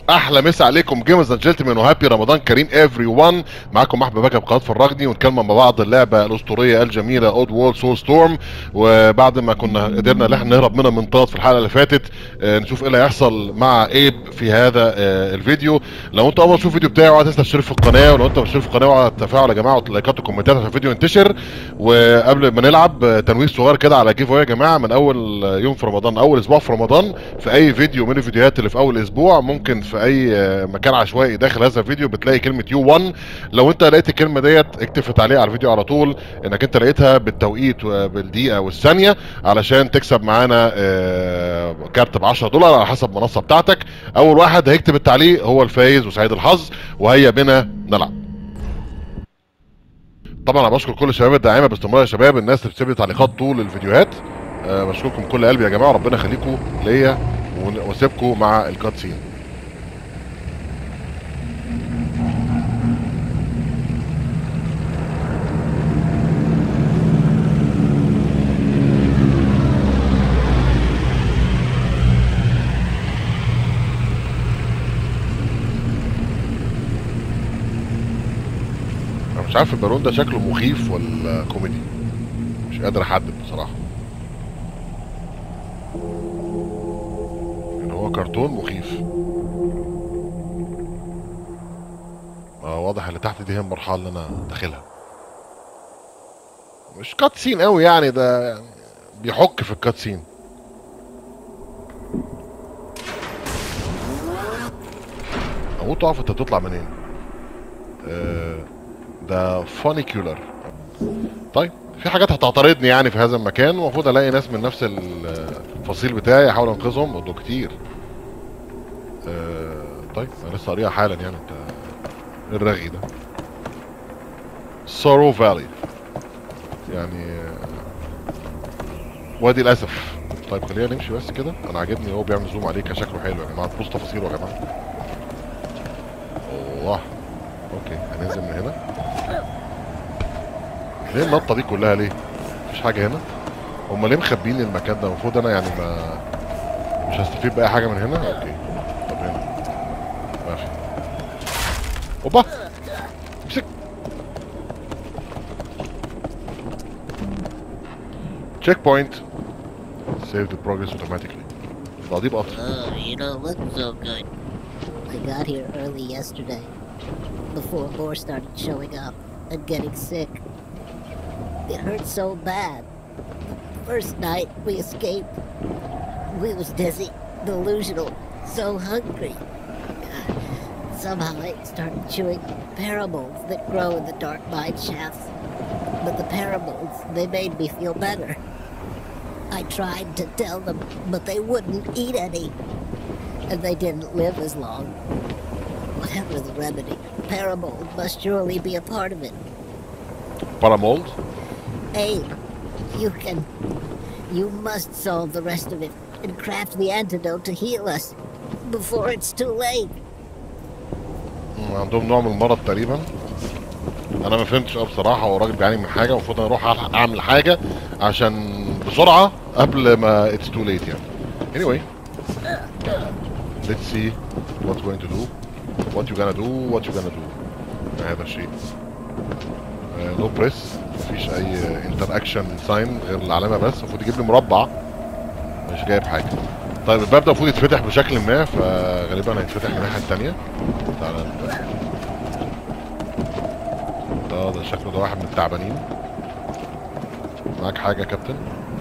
احلى مسا عليكم جيمرز اند جنتلمان وهابي رمضان كريم افري ون معاكم احمد بكر بقناه فرجني ونتكلم مع بعض اللعبه الاسطوريه الجميله اود وول سول ستورم وبعد ما كنا قدرنا ان احنا نهرب منها من طاط في الحلقه اللي فاتت آه، نشوف ايه اللي هيحصل مع ايب في هذا آه، الفيديو لو انت اول مره تشوف الفيديو بتاعي اوعى تنسى تشترك في القناه ولو انت مش مشترك في القناه اوعى تتفاعل يا جماعه ولايكات وكومنتات عشان الفيديو ينتشر وقبل ما نلعب آه، تنويه صغير كده على جيف يا جماعه من اول آه، يوم في رمضان اول اسبوع في رمضان في اي فيديو من الفيديوهات اللي في اول اسبوع ممكن في اي آه، مكان عشوائي داخل هذا الفيديو بتلاقي كلمه يو 1 لو انت لقيت الكلمه ديت اكتب في تعليق على الفيديو على طول انك انت لقيتها بالتوقيت وبالدقيقه والثانيه علشان تكسب معانا آه، كارت ب 10 دولار على حسب المنصه بتاعتك اول واحد هيكتب التعليق هو الفايز وسعيد الحظ وهيا بنا نلعب طبعا انا بشكر كل الشباب الداعمه باستمرار يا شباب الناس اللي بتسيب لي تعليقات طول الفيديوهات أه بشكركم كل قلبي يا جماعه ربنا يخليكم ليا ون- واسيبكم مع الكات سين انا مش عارف البالون ده شكله مخيف ولا كوميدي مش قادر احدد بصراحه ان هو كرتون مخيف اه واضح اللي تحت دي هي المرحله اللي انا داخلها مش كات سين قوي يعني ده يعني بيحك في الكات سين اموت اقف انت بتطلع منين آه ده فانيكيولر طيب في حاجات هتعترضني يعني في هذا المكان ومفروض الاقي ناس من نفس الفصيل بتاعي احاول انقذهم ودول كتير آه طيب انا لسه قاريها حالا يعني انت إيه الرغي ده سورو فالي يعني آه، وادي الاسف طيب خلينا نمشي بس كده انا عاجبني هو بيعمل زوم عليك شكله حلو يا جماعه تبص تفاصيله يا جماعه الله اوكي هننزل من هنا ليه النطه دي كلها ليه مفيش حاجه هنا هم ليه مخبيين المكان ده المفروض انا يعني ما مش هستفيد باي حاجه من هنا اوكي طب هنا ماشي اوبا امسك تشيك بوينت سيف ذا بروجرس اوتوماتيكلي ده دي بقطر Oh, you don't look so good. I got here early yesterday, before more started showing up and getting sick. It hurt so bad. The first night we escaped, we was dizzy, delusional, so hungry. Somehow I started chewing parables that grow in the dark mine shafts. But the parables, they made me feel better. I tried to tell them, but they wouldn't eat any. And they didn't live as long. Whatever the remedy, parable must surely be a part of it. بارامولد Abe, you can. You must solve the rest of it and craft the antidote to heal us before it's too late. مم، عندهم نوع من المرض تقريبا انا ما فهمتش اه بصراحه هو الراجل بيعاني من حاجه المفروض انا اروح ألحق اعمل حاجه عشان بسرعه قبل ما اتس تو ليت يعني anyway let's see what's going to do what you gonna do what you gonna do هذا الشيء نو بريس مفيش اي انتر اكشن ساين غير العلامه بس المفروض يجيب لي مربع مش جايب حاجه طيب الباب ده المفروض يتفتح بشكل ما فغالبا هيتفتح من الناحيه الثانيه تعالى نفتح. ده ده شكله ده واحد من التعبانين معاك حاجه يا كابتن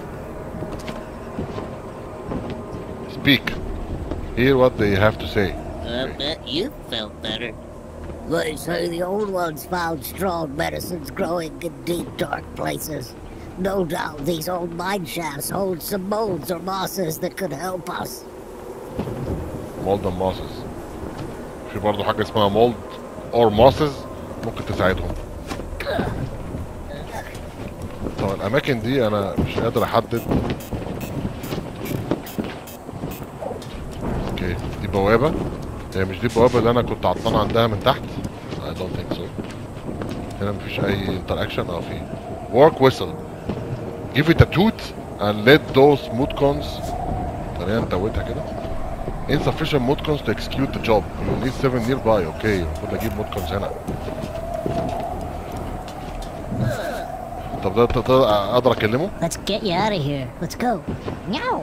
speak hear what they have to say I bet you felt better. They say the old ones found strong medicines growing in deep, dark places. No doubt these old mine shafts hold some molds or mosses that could help us. mold and mosses في برضه حاجه اسمها mold or mosses ممكن تساعدهم طبعا الاماكن دي انا مش قادر احدد اوكي دي بوابه هي مش دي البوابه اللي انا كنت عطلان عندها من تحت I don't think so هنا مفيش اي interaction اه في work whistle give it a toot and let those mood cons خلينا نتوتها كده insufficient mod cons to execute the job you need 7 nearby اوكي المفروض اجيب mod cons هنا طب ده, ده, ده اقدر اكلمه Let's get you out of here. Let's go. Meow.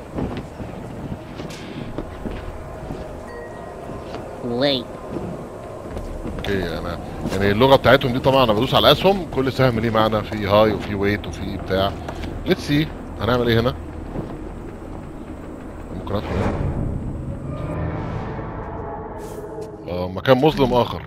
Wait. اوكي انا يعني اللغه بتاعتهم دي طبعا انا بدوس على الاسهم كل سهم ليه معنى في هاي وفي ويت وفي بتاع ليتس سي هنعمل ايه هنا ممكن ادخل هنا اه مكان مظلم اخر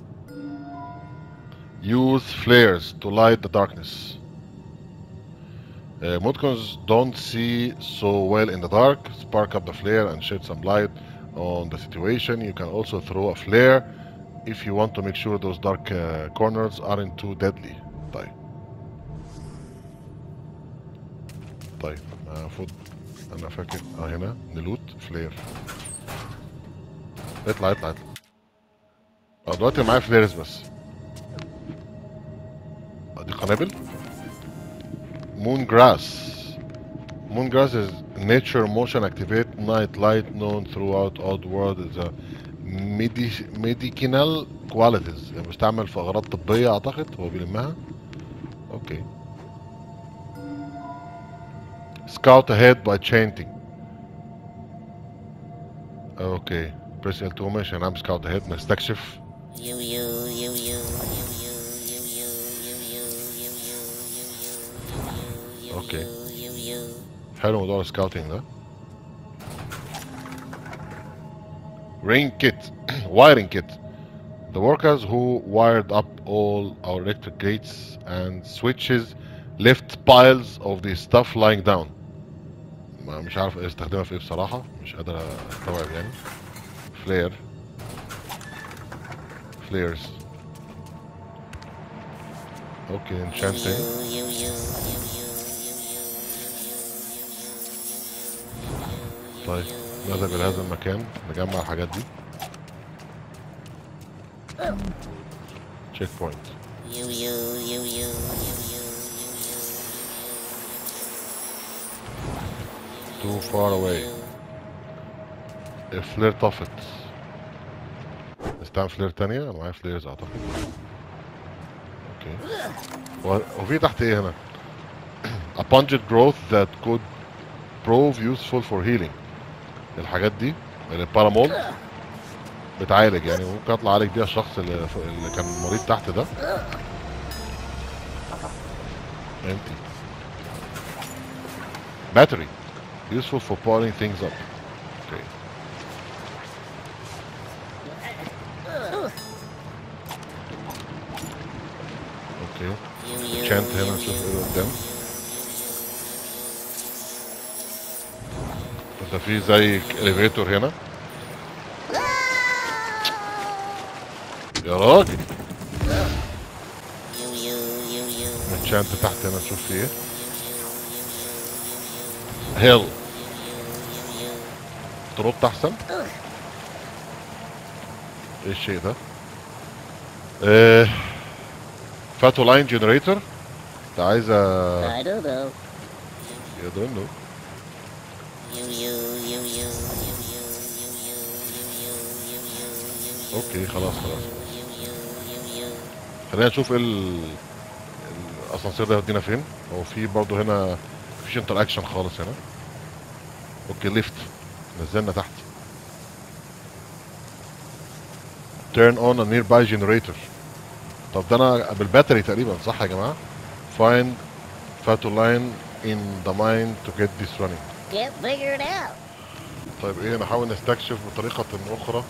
use flares to light the darkness Uh, Modcons don't see so well in the dark. Spark up the flare and shed some light on the situation. You can also throw a flare if you want to make sure those dark uh, corners aren't too deadly. طيب. طيب المفروض انا فاكر اه هنا نلوت فلير. اطلع اطلع اطلع. اه دلوقتي معايا فليرز بس. اه دي قنابل. moon grass. Moon grass is nature motion activate night light known throughout odd world is a medi- medicinal qualities يعني بيستعمل في اغراض طبية اعتقد هو بيلمها اوكي scout ahead by chanting اوكي press L2 ماشي انا عم scout ahead نستكشف You, you, you, you, you, you, you, you, you, you, you, you, you, Okay. you, you. حلو موضوع السكاوتنج ده ring kit wiring kit the workers who wired up all our electric gates and switches left piles of the stuff lying down ما مش عارف استخدمها في ايه بصراحة مش قادر استوعب يعني flare flares اوكي enchanting طيب نذهب إلى هذا المكان نجمع الحاجات دي تشيك بوينت You, you, you, you, you, you, too far away الفلير طفت نستعمل فلير تانية انا معايا فليرز اعتقد اوكي و- وفي تحت ايه هنا a pungent growth that could prove useful for healing الحاجات دي البارامول بتعالج يعني ممكن اطلع اعالج بيها الشخص اللي, اللي كان مريض تحت ده empty battery useful for powering things up okay اوكي you, chant هنا نشوف ايه اللي قدام بس في زي اليفيتور هنا يا راجل you, you, you, you. نشانت تحت هنا نشوف في ايه هيل ترد احسن ايه الشيء ده ايه فاتو لاين جنريتور انت عايزه I don't know. يا دونو You, you, you, you, you, you, you, you, you, you, you, you, you, اوكي خلاص خلاص you, you, you, you. خلينا نشوف ايه ال- الاسانسير ده يودينا فين هو في برضه هنا مفيش انتر اكشن خالص هنا اوكي ليفت نزلنا تحت turn on a nearby generator طب ده انا بالباتري تقريبا صح يا جماعه find فاتو line in the mine to get this running Can't figure it out. طيب ايه نحاول نستكشف بطريقه اخرى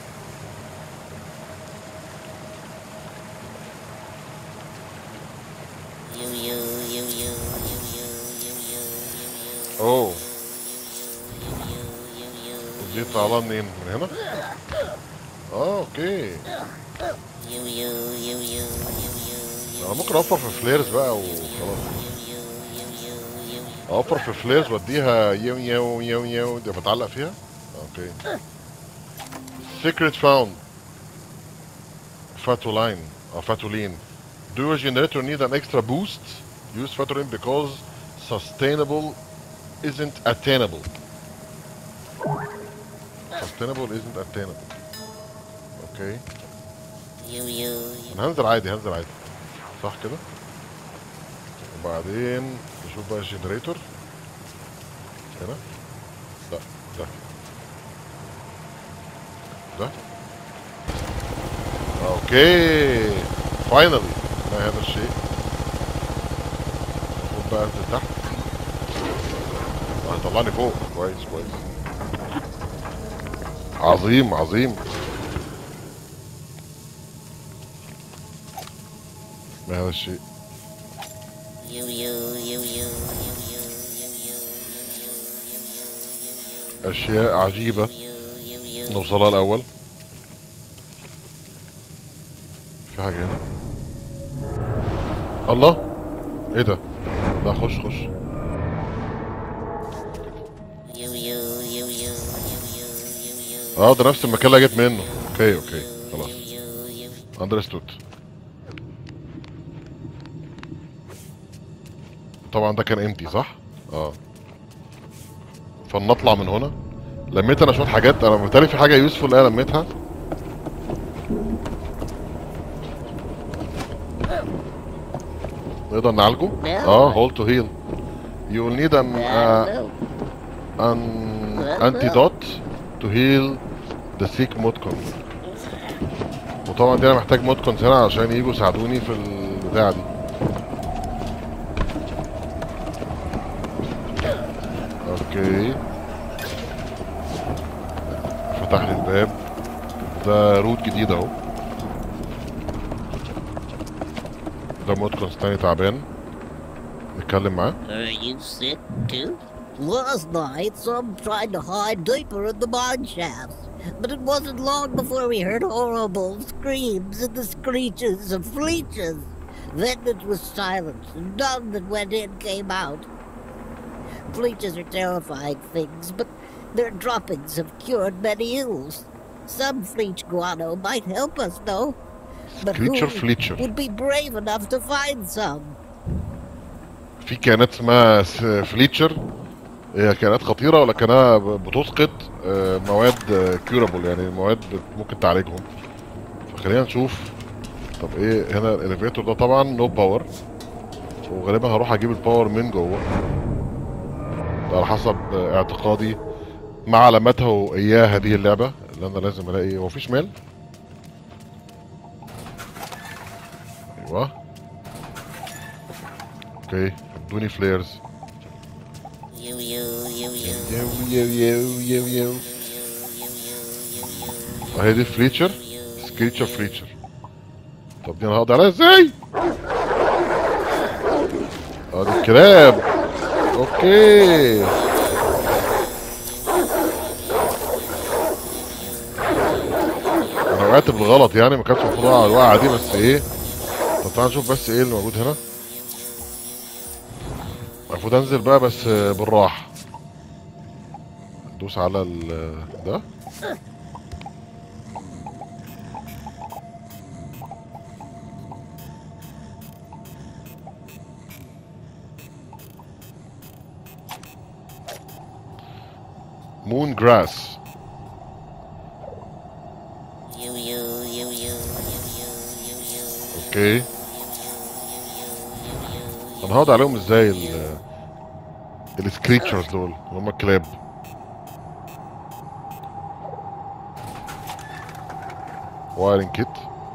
You, you, you, you, you, you, you, you, you, you, اوه you, you, you, دي طالعه منين من هنا اه اوكي you, you, you, you, you, you, انا ممكن اوفر في فليرز بقى وخلاص you, you, you, you. اوفر في فليرز واديها يو يو يو يو دي بتعلق فيها اوكي secret found Fatuline or Fatuline do your generator need an extra boost use Fatuline because sustainable isn't attainable sustainable isn't attainable اوكي You, you, you. انا هنزل عادي هنزل عادي صح كده وبعدين نشوف بقى الجنريتور هنا لا ده ده اوكي فاينلي ما هذا الشيء المفروض بقى انزل تحت آه، هيطلعني فوق كويس كويس عظيم عظيم ما هذا الشيء You, you, you, you, you, you, you, you, you, اشياء عجيبه you, you, you, you. نوصلها الاول في حاجه هنا الله ايه ده لا خش خش You, you, you, you, you, you, you, you, اه ده نفس المكان اللي جيت منه اوكي اوكي خلاص you, you. اندرستود طبعا ده كان امتي صح اه فلنطلع من هنا لميت انا شويه حاجات انا بالتالي في حاجه يوسفول انا لميتها نقدر نعالجه اه هولد تو هيل يو ويل نيد ان Hello. an antidote to heal the sick مودكون وطبعا دي انا محتاج مودكونز هنا عشان يجوا يساعدوني في البتاعه دي اوكي فتح لي الباب ده روت جديد اهو ده مودكونز تاني تعبان نتكلم معاه Are you sick too? Last night, some tried to hide deeper in the mine shafts. But it wasn't long before we heard horrible screams and the screeches of fleeches. Then it was silence, and none that went in came out. Fleeches are terrifying things, but their droppings have cured many ills. Some fleech guano might help us, though. But who Creature Fleecher. would be brave enough to find some? في كائنات اسمها س- فليتشر هي كائنات خطيره ولكنها ب- بتسقط آه، مواد كيورابل يعني مواد بت- ممكن تعالجهم فخلينا نشوف طب ايه هنا الاليفيتور ده طبعا نو باور وغالبا هروح اجيب الباور من جوه ده على حسب آه، اعتقادي مع علامته اياه هذه اللعبه اللي انا لازم الاقي هو في شمال ايوه اوكي ادوني فليرز You, you, you, you. يو يو يو يو يو اهي دي فليتشر سكريتشر فليتشر طب دي انا هقضي عليها ازاي؟ اه دي الكلاب اوكي انا وقعت بالغلط يعني ما كانش المفروض اقع الوقعه دي بس ايه طب تعالى نشوف بس ايه اللي موجود هنا المفروض انزل بقى بس بالراحه دوس على ال ده مون جراس You, you, you, you, you, you, you, you. اوكي انا هقعد عليهم ازاي ال السكريتشرز دول اللي هم الكلاب وايرنج كيت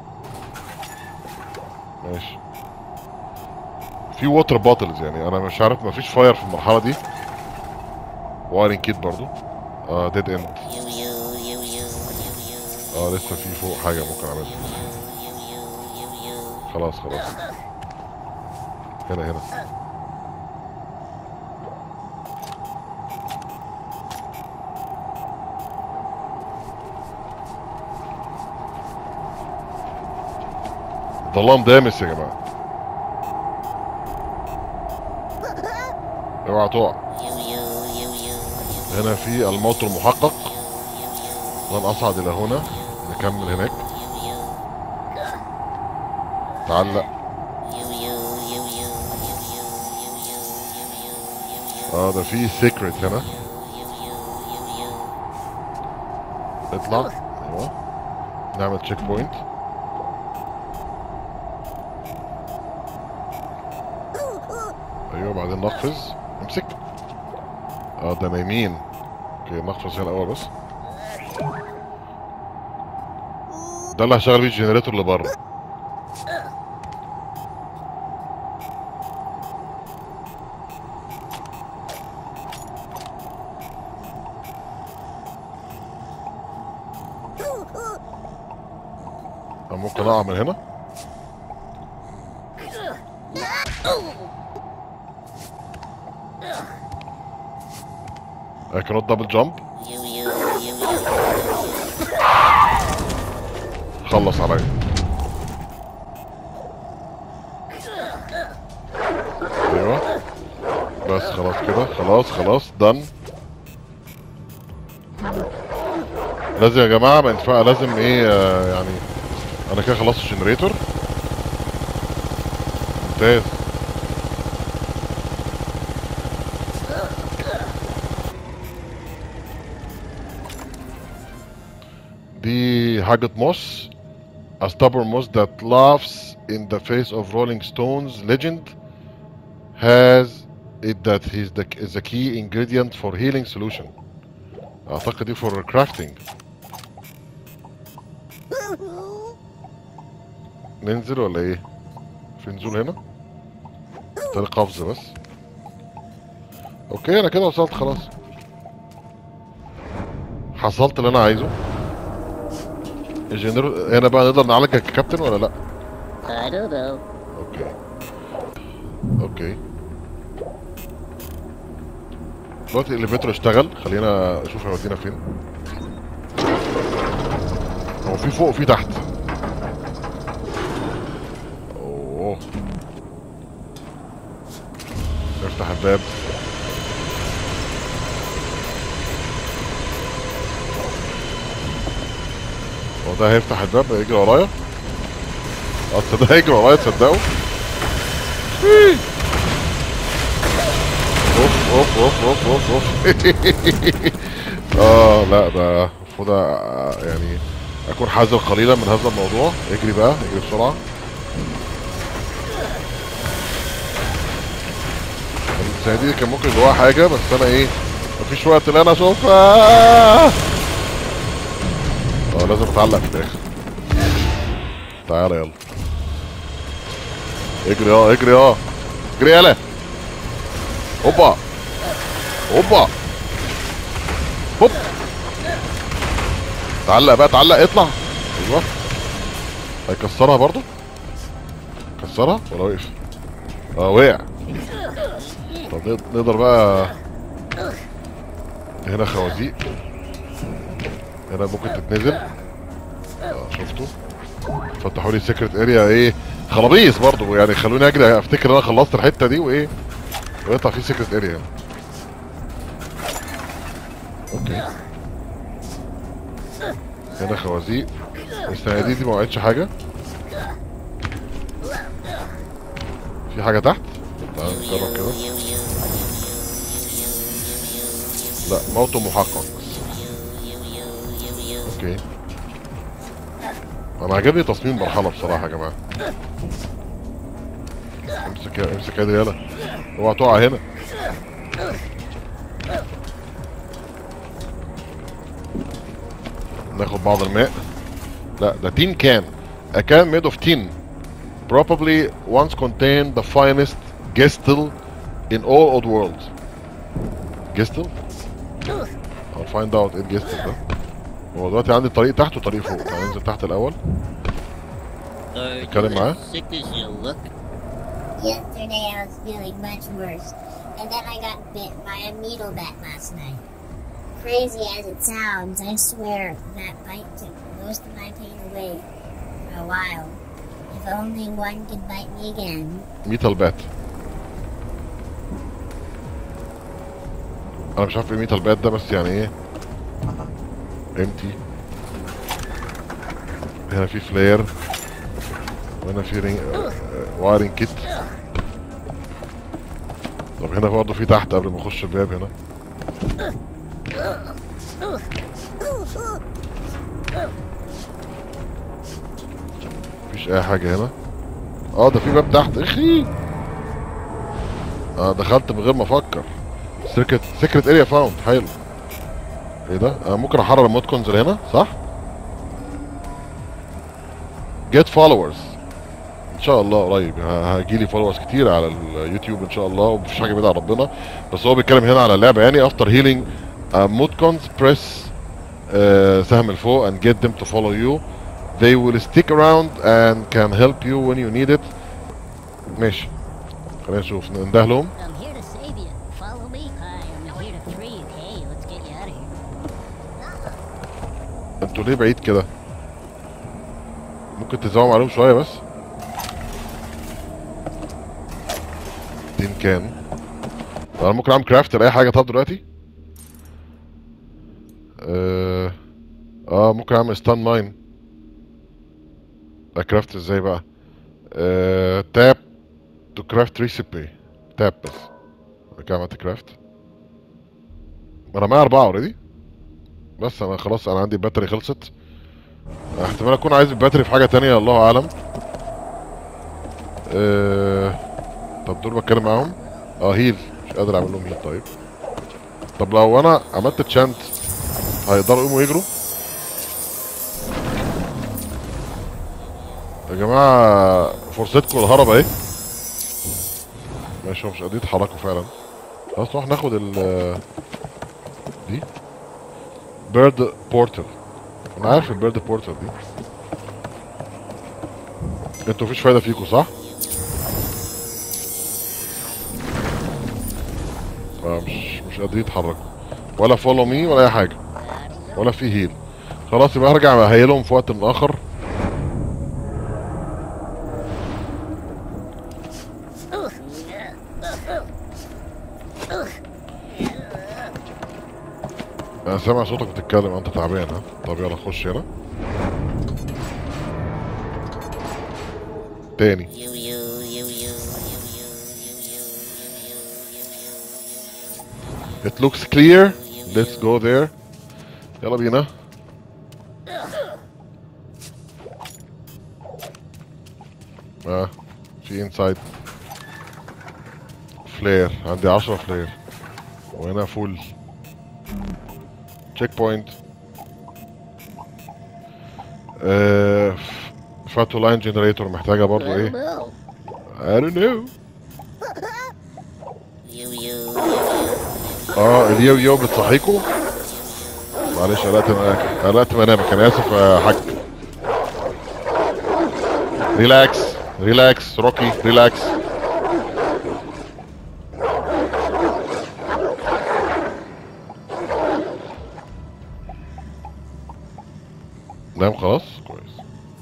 ماشي في ووتر بوتلز يعني انا مش عارف مفيش فاير في المرحله دي وايرنج كيت برضو اه ديد اند You, you, you, you, you, you. اه لسه في فوق حاجه ممكن اعملها You, you, you, you. خلاص خلاص هنا هنا ظلام دامس يا جماعة اوعى تقع You, you, you, you, you, هنا في الموت المحقق لن اصعد الى هنا نكمل هناك you, you. تعلق You, you, you, you, you, you, you, you, you, you, you, اه ده في سيكريت هنا you, you, you, you. اطلع ايوه نعمل تشيك بوينت ايوه بعدين نقفز امسك اه ده نايمين اوكي نقفز هنا الاول بس ده اللي هشغل بيه الجنريتور اللي بره أنا ممكن اقع من هنا I cannot double jump You, you, you, you. خلص عليا ايوه بس خلاص كده خلاص خلاص دن لازم يا جماعه ما ينفع لازم ايه آه، يعني انا كده خلصت الجنريتور ممتاز دي حاجة موس A stubborn moss that laughs in the face of Rolling Stones legend has it that he's the, is the key ingredient for healing solution. اعتقد دي for crafting. ننزل ولا ايه؟ في نزول هنا؟ طريق قفز بس. اوكي انا كده وصلت خلاص. حصلت اللي انا عايزه. الجنرال هنا بقى نقدر نعالجك يا كابتن ولا لا؟ I don't know. اوكي اوكي دلوقتي الاليفيتور اشتغل خلينا اشوف هيودينا فين هو في فوق وفي تحت اوه نفتح الباب هو ده هيفتح الباب يجري ورايا اه تصدق هيجري ورايا تصدقوا اوف اوف اوف اوف اوف اوف اه لا ده المفروض أ- يعني اكون حذر قليلا من هذا الموضوع اجري بقى اجري بسرعه السنة دي كان ممكن جواها حاجة بس أنا إيه مفيش وقت إن أنا أشوفها اه لازم أتعلق في الآخر تعالى يلا اجري اه اجري اه اجري يلا هوبا هوبا هوب تعلق بقى تعلق اطلع ايوه هيكسرها برضو كسرها ولا وقف اه وقع طب نقد- نقدر بقى هنا خوازيق هنا ممكن تتنزل اه شفتوا فتحوا لي سيكريت اريا ايه خلاص برضو يعني خلوني اجري افتكر ان انا خلصت الحته دي وايه ويطلع في سيكريت اريا هنا اوكي هنا خوازيق السنه دي دي ما وقعتش حاجه في حاجه تحت تعال نجرب كده لا موت محقق اوكي انا عجبني تصميم مرحله بصراحه يا جماعه امسك يا امسك يا يلا اوعى تقع هنا ناخد بعض الماء لا ده تين كان a can made of tin probably once contained the finest gestil in all old world gestil I'll find out ايه الجستل ده هو دلوقتي عندي طريق تحت وطريق فوق هننزل تحت الاول Are Cut him you out. as sick as you look? Yesterday I was feeling much worse, and then I got bit by a needle bat last night. Crazy as it sounds, I swear that bite took most of my pain away for a while. If only one could bite me again. ميتال بات انا مش عارف ايه ميتال بات ده بس يعني ايه امتي هنا في فلير وهنا في رينج وايرنج كيت طب هنا برضه في تحت قبل ما اخش الباب هنا مفيش اي حاجه هنا اه ده في باب تحت اخي اه دخلت من غير ما افكر سيكريت سيكريت اريا فاوند حلو ايه ده آه ممكن احرر المود كونزل هنا صح جيت فولورز ان شاء الله قريب هيجي لي فولورز كتير على اليوتيوب ان شاء الله ومفيش حاجه بعيده عن ربنا بس هو بيتكلم هنا على اللعبه يعني افتر هيلينج مود كونز بريس سهم لفوق and get them to follow you they will stick around and can help you when you need it ماشي خلينا نشوف ننده لهم I'm here to save you. Follow me. Hi, I'm here to free you. Hey, let's get you out of here. انتوا ليه بعيد كده ممكن تزوم عليهم شويه بس دين كان طب انا ممكن اعمل كرافت لاي حاجه طب دلوقتي اه, آه ممكن اعمل ستان ماين كرافت ازاي بقى آه تاب تو كرافت ريسيبي تاب بس أنا كده عملت كرافت انا معايا اربعه اوريدي بس انا خلاص انا عندي الباتري خلصت احتمال اكون عايز الباتري في حاجه تانية الله اعلم اه... طب دول بتكلم معاهم اه هيل مش قادر اعمل لهم هيل طيب طب لو انا عملت تشانت هيقدروا يقوموا يجروا يا جماعه فرصتكم الهرب اهي ماشي هو مش قادرين يتحركوا فعلا خلاص نروح ناخد ال دي بيرد بورتال انا عارف البيرد بورتال دي انتوا مفيش فايده فيكم صح؟ آه مش مش قادرين يتحركوا ولا فولو مي ولا اي حاجه ولا في هيل خلاص يبقى هرجع اهيلهم في وقت من اخر انا سامع صوتك بتتكلم انت تعبان ها طب يلا خش هنا تاني You, you, you, you, It looks clear let's go there يلا بينا اه في انسايد فلير عندي 10 فلير وهنا فول تشيك بوينت فاتو لاين جنريتور محتاجه برضو ايه No. I don't know You, you, اه اليو يو بتصحيكوا معلش قلقت من- قلقت منامك انا اسف يا حاج ريلاكس ريلاكس روكي ريلاكس نام خلاص كويس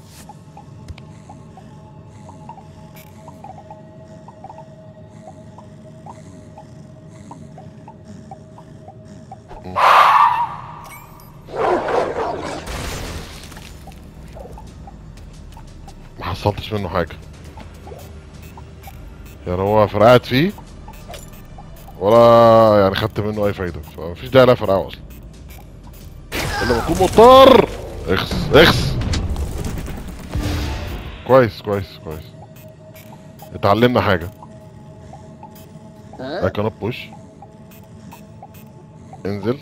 ما حصلتش منه حاجة يعني هو فرقعت فيه ولا يعني خدت منه اي فايدة فمفيش داعي لا فرقعه اصلا الا لما اكون مضطر اخس اخس كويس كويس كويس اتعلمنا حاجة I cannot push انزل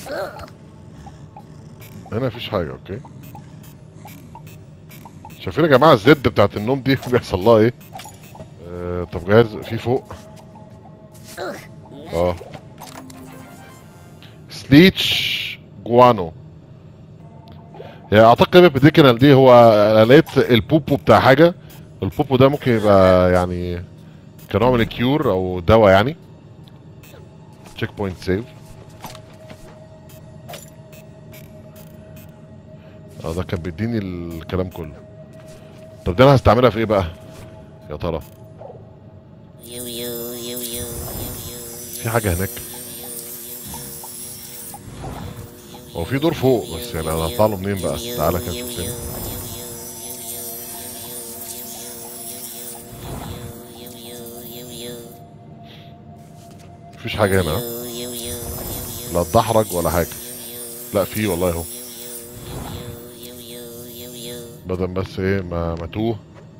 هنا مفيش حاجة اوكي شايفين يا جماعة الزد بتاعت النوم دي بيحصل لها ايه آه طب جاهز في فوق اه سليتش جوانو يعني اعتقد البيديكنال دي هو انا لقيت البوبو بتاع حاجة البوبو ده ممكن يبقى يعني كنوع من الكيور او دواء يعني تشيك بوينت سيف اه ده كان بيديني الكلام كله طب دي انا هستعملها في ايه بقى يا ترى you, you, you, you, you, في حاجه هناك هو في دور فوق بس يعني انا هطلع له منين بقى تعالى كده شوف تاني مفيش حاجه هنا ها؟ لا اتدحرج ولا حاجه لا في والله اهو بدل بس ايه ما ما توه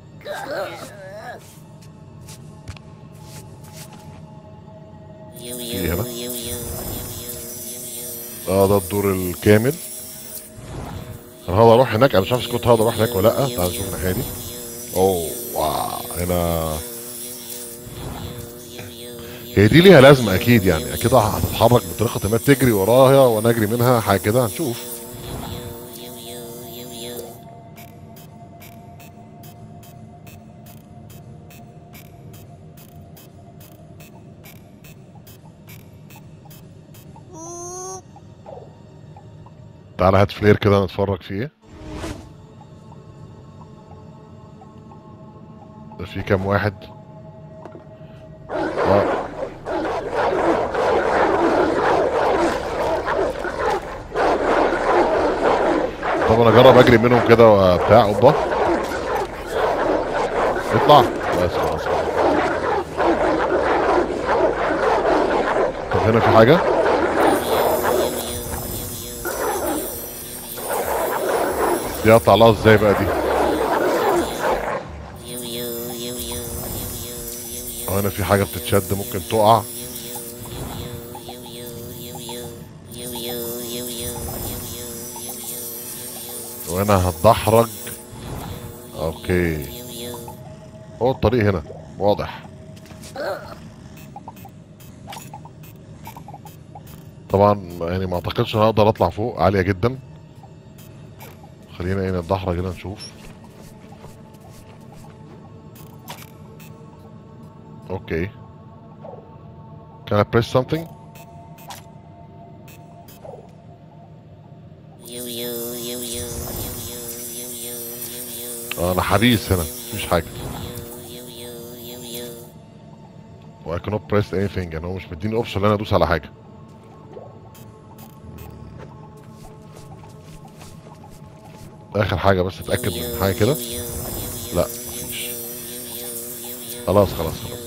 في هنا اه ده الدور الكامل انا هقدر اروح هناك انا مش عارف إذا كنت هقدر اروح هناك ولا لا تعال نشوف الناحيه دي اوه واو هنا هي دي ليها لازمه اكيد يعني اكيد هتتحرك بطريقه ما تجري وراها وانا اجري منها حاجه كده هنشوف تعالى هات فلير كده نتفرج فيه ايه ده في كام واحد اه طب انا اجرب اجري منهم كده وبتاع اوبا اطلع بس خلاص طب هنا في حاجه دي اطلع لها ازاي بقى دي اه هنا في حاجه بتتشد ممكن تقع وهنا هتدحرج اوكي هو الطريق هنا واضح طبعا يعني ما اعتقدش ان هقدر اطلع فوق عاليه جدا خلينا ايه نتدحرج هنا نشوف اوكي Can I press something? آه، انا حبيس هنا مفيش حاجه و I cannot press anything يعني هو مش مديني اوبشن ان انا ادوس على حاجه اخر حاجه بس اتاكد من حاجه كده لا مفيش خلاص خلاص خلاص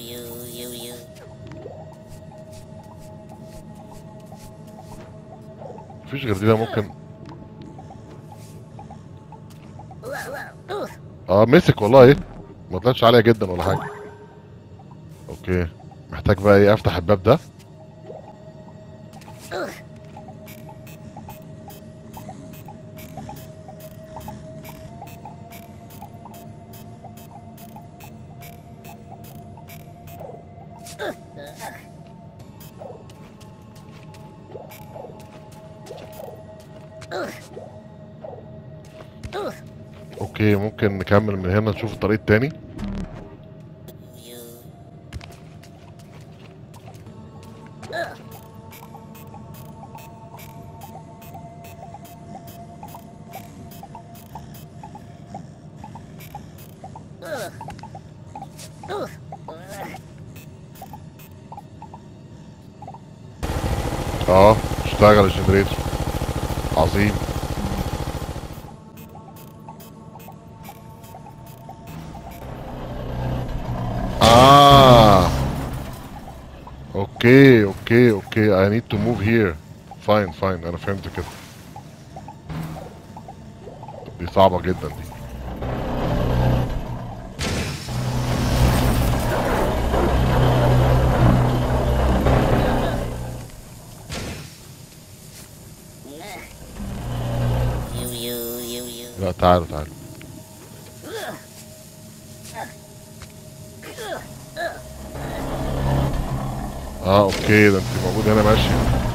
مفيش غير دي ده ممكن اه مسك والله ايه ما طلعتش عاليه جدا ولا حاجه اوكي محتاج بقى ايه افتح الباب ده اوكي ممكن نكمل من هنا نشوف الطريق التاني اه اشتغل الجنريتور عظيم اه اوكي اوكي اوكي I need to move here fine fine انا فهمت كده دي صعبة جدا دي لا تعالوا تعالوا اه اوكي ده انت موجود هنا ماشي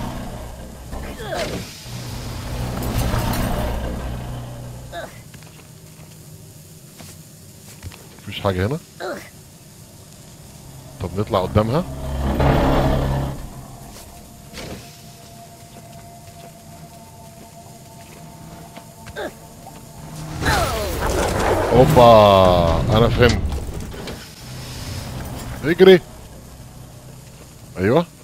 مفيش حاجة هنا طب نطلع قدامها اوبا انا فهمت اجري ايوه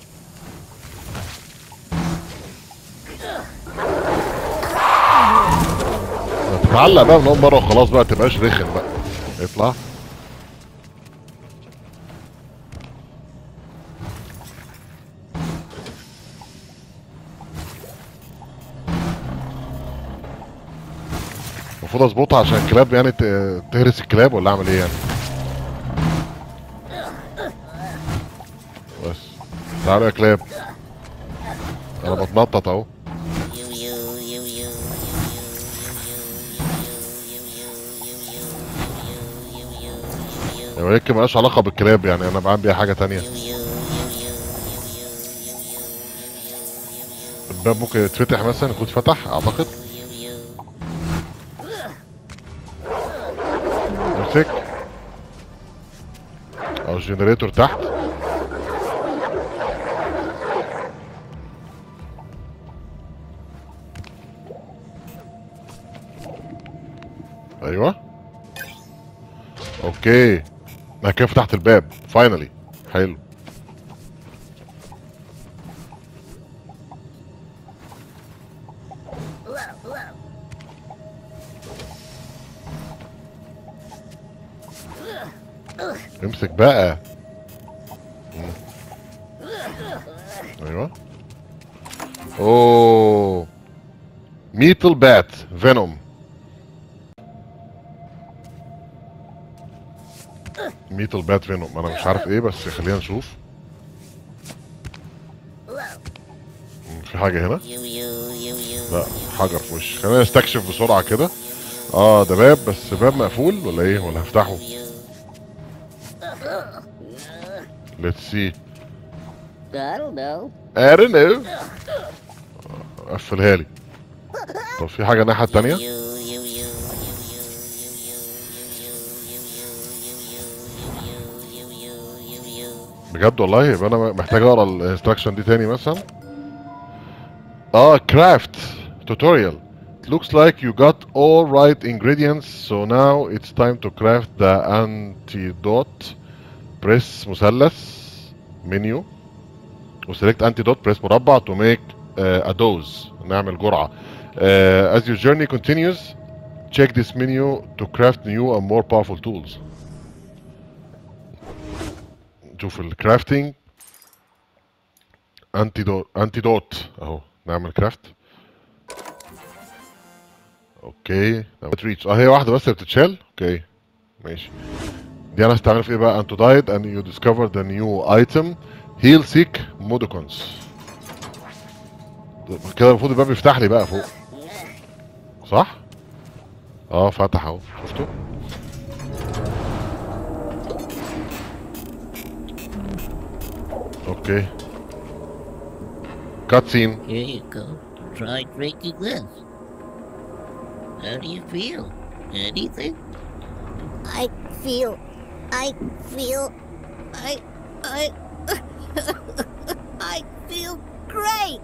تتعلق بقى من اول مره وخلاص بقى تبقاش رخم بقى اطلع المفروض اظبطها عشان الكلاب يعني ت- تهرس الكلاب ولا اعمل ايه يعني بس تعالوا يا كلاب انا بتنطط اهو يعني يمكن ملهاش علاقة بالكلاب يعني انا بعمل بيها حاجة تانية الباب ممكن يتفتح مثلا يكون اتفتح اعتقد امسك او الجنريتور تحت ايوه اوكي انا كده فتحت الباب فاينلي حلو امسك بقى مم. ايوه اوه ميتل بات فينوم ميتل بات فينوم انا مش عارف ايه بس خلينا نشوف مم، في حاجه هنا لا حجر في وشي خلينا نستكشف بسرعه كده اه ده باب بس باب مقفول ولا ايه ولا هفتحه Let's see. I don't know. I don't know. قفلها لي. طب في حاجة الناحية التانية؟ بجد والله يبقى انا محتاج اقرا الانستراكشن دي تاني مثلا. اه كرافت tutorial. It looks like you got all right ingredients so now it's time to craft the antidote. Press مثلث menu وسلكت antidote press مربع to make uh, a dose نعمل جرعة. Uh, as your journey continues check this menu to craft new and more powerful tools. نشوف الكرافتنج انتيدوت انتيدوت اهو نعمل كرافت اوكي ريتش اه هي واحده بس اللي بتتشال اوكي ماشي دي انا هستعمل في ايه بقى انتو دايد and you discover the new item heal seek modicons كده المفروض الباب يفتح لي بقى فوق صح اه فتح اهو شفتوا اوكي كاتسين Here you go. Try drinking this. How do you feel? Anything? I feel. I feel. I. I. I feel great!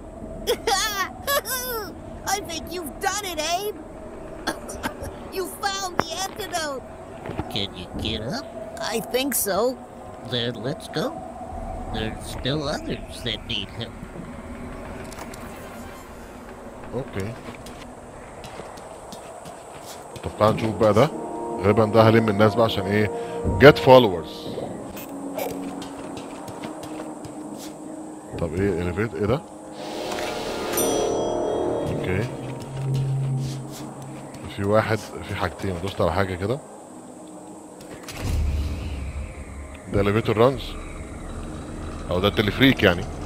I think you've done it, Abe! you found the antidote! Can you get up? I think so. Then let's go. There's still others that need help. اوكي طب تعال نشوف بقى ده غالبا ده هلم الناس بقى عشان ايه get followers طب ايه elevate ايه ده اوكي في واحد في حاجتين دوست على حاجه كده ده elevator runs او ده التلفريك يعني